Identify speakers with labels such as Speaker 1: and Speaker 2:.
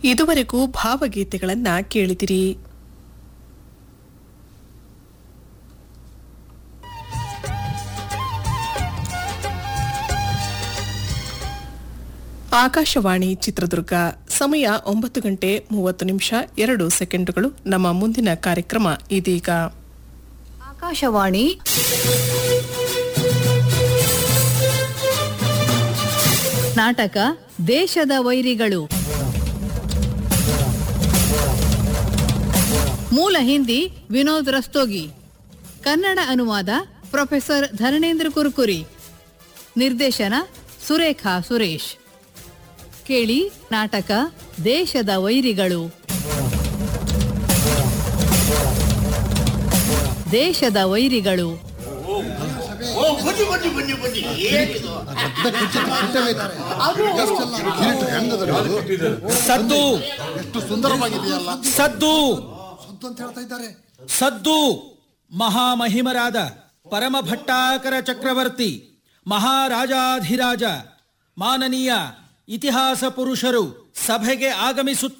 Speaker 1: ಇದುವರೆಗೂ ಭಾವಗೀತೆಗಳನ್ನ ಕೇಳಿದಿರಿ ಆಕಾಶವಾಣಿ ಚಿತ್ರದುರ್ಗ ಸಮಯ ಒಂಬತ್ತು ಗಂಟೆ ಮೂವತ್ತು ನಿಮಿಷ ಎರಡು ಸೆಕೆಂಡುಗಳು ನಮ್ಮ ಮುಂದಿನ ಕಾರ್ಯಕ್ರಮ ಇದೀಗ
Speaker 2: ಆಕಾಶವಾಣಿ ನಾಟಕ ದೇಶದ ವೈರಿಗಳು ಮೂಲ ಹಿಂದಿ ವಿನೋದ್ ರಸ್ತೋಗಿ ಕನ್ನಡ ಅನುವಾದ ಪ್ರೊಫೆಸರ್ ಧರಣೇಂದ್ರ ಕುರ್ಕುರಿ ನಿರ್ದೇಶನ ಸುರೇಖಾ ಸುರೇಶ್ ಕೇಳಿ ನಾಟಕ ದೇಶದ ವೈರಿಗಳು ದೇಶದ ವೈರಿಗಳು
Speaker 3: ಓ ಬನ್ನಿ ಬನ್ನಿ ಬನ್ನಿ ಬನ್ನಿ ಏನಿದು
Speaker 4: ಸದ್ದು
Speaker 5: ಎಷ್ಟು ಸುಂದರವಾಗಿದೆಯಲ್ಲ
Speaker 4: ಸದ್ದು
Speaker 5: ಸದ್ದು ಅಂತ ಹೇಳ್ತಾ ಇದ್ದಾರೆ
Speaker 4: ಸದ್ದು ಮಹಾಮಹಿಮರಾದ ಪರಮ ಭಟ್ಟಾಕರ ಚಕ್ರವರ್ತಿ ಮಹಾರಾಜಾಧಿರಾಜ ಮಾನನೀಯ ಇತಿಹಾಸ ಪುರುಷರು ಸಭೆಗೆ ಆಗಮಿಸುತ್ತಾ